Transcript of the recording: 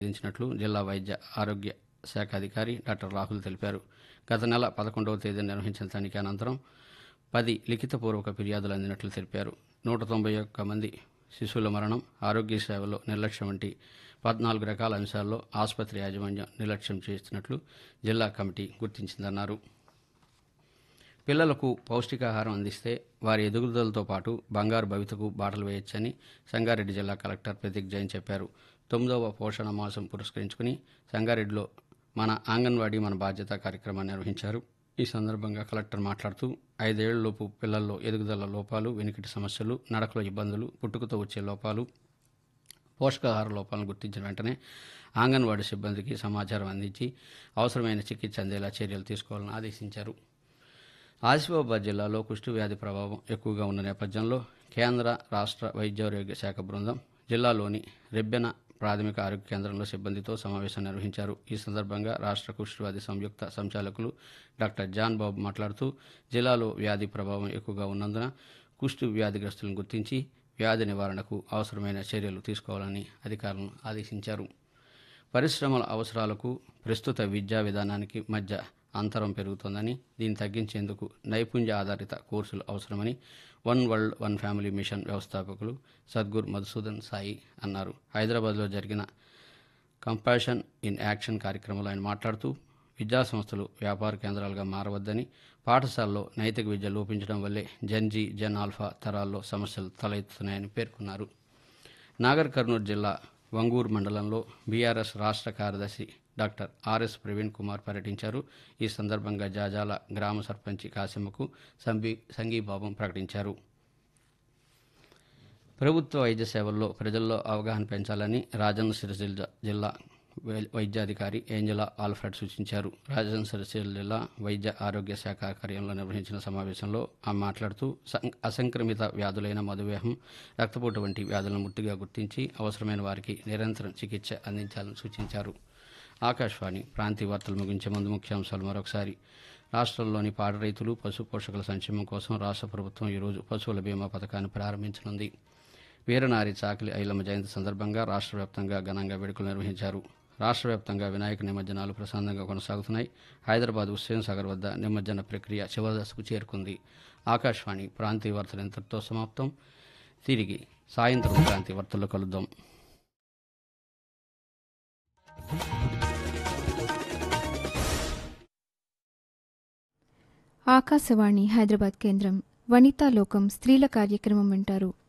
విధించినట్లు జిల్లా వైద్య ఆరోగ్య శాఖ అధికారి డాక్టర్ రాహుల్ తెలిపారు గత నెల పదకొండవ తేదీ నిర్వహించిన తనిఖీ అనంతరం పది లిఖితపూర్వక ఫిర్యాదులు అందినట్లు తెలిపారు నూట తొంభై ఒక్క మంది శిశువుల మరణం ఆరోగ్య సేవలో నిర్లక్ష్యం వంటి పద్నాలుగు రకాల అంశాల్లో ఆసుపత్రి యాజమాన్యం నిర్లక్ష్యం చేస్తున్నట్లు జిల్లా కమిటీ గుర్తించిందన్నారు పిల్లలకు పౌష్టికాహారం అందిస్తే వారి ఎదుగుదలతో పాటు బంగారు భవితకు బాటలు వేయొచ్చని సంగారెడ్డి జిల్లా కలెక్టర్ ప్రతీక్ జైన్ చెప్పారు తొమ్మిదవ పోషణ మాసం పురస్కరించుకుని సంగారెడ్డిలో మన ఆంగన్వాడీ మన బాధ్యత కార్యక్రమాన్ని నిర్వహించారు ఈ సందర్భంగా కలెక్టర్ మాట్లాడుతూ ఐదేళ్లలోపు పిల్లల్లో ఎదుగుదల లోపాలు వెనుకటి సమస్యలు నడకలో ఇబ్బందులు పుట్టుకతో వచ్చే లోపాలు పోషకాహార లోపాలను గుర్తించిన వెంటనే ఆంగన్వాడీ సిబ్బందికి సమాచారం అందించి అవసరమైన చికిత్స అందేలా చర్యలు తీసుకోవాలని ఆదేశించారు ఆసిఫాబాద్ జిల్లాలో కుష్టు వ్యాధి ప్రభావం ఎక్కువగా ఉన్న నేపథ్యంలో కేంద్ర రాష్ట్ర వైద్యారోగ్య శాఖ బృందం జిల్లాలోని రెబ్బెన ప్రాథమిక ఆరోగ్య కేంద్రంలో సిబ్బందితో సమావేశం నిర్వహించారు ఈ సందర్భంగా రాష్ట్ర కుష్ఠవ్యాధి సంయుక్త సంచాలకులు డాక్టర్ జాన్ బాబు మాట్లాడుతూ జిల్లాలో వ్యాధి ప్రభావం ఎక్కువగా ఉన్నందున కుష్టు వ్యాధిగ్రస్తులను గుర్తించి వ్యాధి నివారణకు అవసరమైన చర్యలు తీసుకోవాలని అధికారులను ఆదేశించారు పరిశ్రమల అవసరాలకు ప్రస్తుత విద్యా విధానానికి మధ్య అంతరం పెరుగుతోందని దీన్ని తగ్గించేందుకు నైపుణ్య ఆధారిత కోర్సులు అవసరమని one world one family mission వ్యవస్థాపకులు సద్గురు మధుసూదన్ సాయి అన్నారు హైదరాబాద్లో జరిగిన కంపాషన్ ఇన్ యాక్షన్ కార్యక్రమంలో ఆయన మాట్లాడుతూ విద్యా సంస్థలు వ్యాపార కేంద్రాలుగా మారవద్దని పాఠశాలలో నైతిక విద్య లోపించడం వల్లే జన్జీ జన్ ఆల్ఫా తరాల్లో సమస్యలు తలెత్తుతున్నాయని పేర్కొన్నారు నాగర్ కర్నూలు జిల్లా వంగూరు మండలంలో బీఆర్ఎస్ రాష్ట్ర కార్యదర్శి డాక్టర్ ఆర్ఎస్ ప్రవీణ్ కుమార్ పర్యటించారు ఈ సందర్భంగా జాజాల గ్రామ సర్పంచి కాసిమ్మకు సంబీ సంఘీభావం ప్రకటించారు ప్రభుత్వ వైద్య సేవల్లో ప్రజల్లో అవగాహన పెంచాలని రాజన్న సిరిసిల్ల జిల్లా వై- వైద్యాధికారి ఏంజలా ఆల్ఫ్రెడ్ సూచించారు రాజన్న సిరిసిల్ల జిల్లా వైద్య ఆరోగ్య శాఖ కార్యంలో నిర్వహించిన సమావేశంలో ఆమె మాట్లాడుతూ సం- అసంక్రమిత వ్యాధులైన మధుమేహం రక్తపోటు వంటి వ్యాధులను ముట్టుగా గుర్తించి అవసరమైన వారికి నిరంతరం చికిత్స అందించాలని సూచించారు ఆకాశవాణి ప్రాంతీయ వార్తలు ముగించే ముందు ముఖ్యాంశాలు మరొకసారి రాష్ట్రంలోని పాడి రైతులు పశు పోషకుల సంక్షేమం కోసం రాష్ట్ర ప్రభుత్వం ఈరోజు పశువుల బీమా పథకాన్ని ప్రారంభించనుంది వీరనారి చాకిలి ఐలమ్మ జయంతి సందర్భంగా రాష్ట్ర వ్యాప్తంగా ఘనంగా వేడుకలు నిర్వహించారు రాష్ట్ర వ్యాప్తంగా వినాయక నిమజ్జనాలు ప్రశాంతంగా కొనసాగుతున్నాయి హైదరాబాద్ హుస్సేన్ సాగర్ వద్ద నిమజ్జన ప్రక్రియ చివరి దశకు చేరుకుంది ఆకాశవాణి ప్రాంతీయ వార్తలు ఇంతటితో సమాప్తం తిరిగి సాయంత్రం ప్రాంతీయ వార్తల్లో కలుద్దాం ఆకాశవాణి హైదరాబాద్ కేంద్రం వనితా లోకం స్త్రీల కార్యక్రమం వింటారు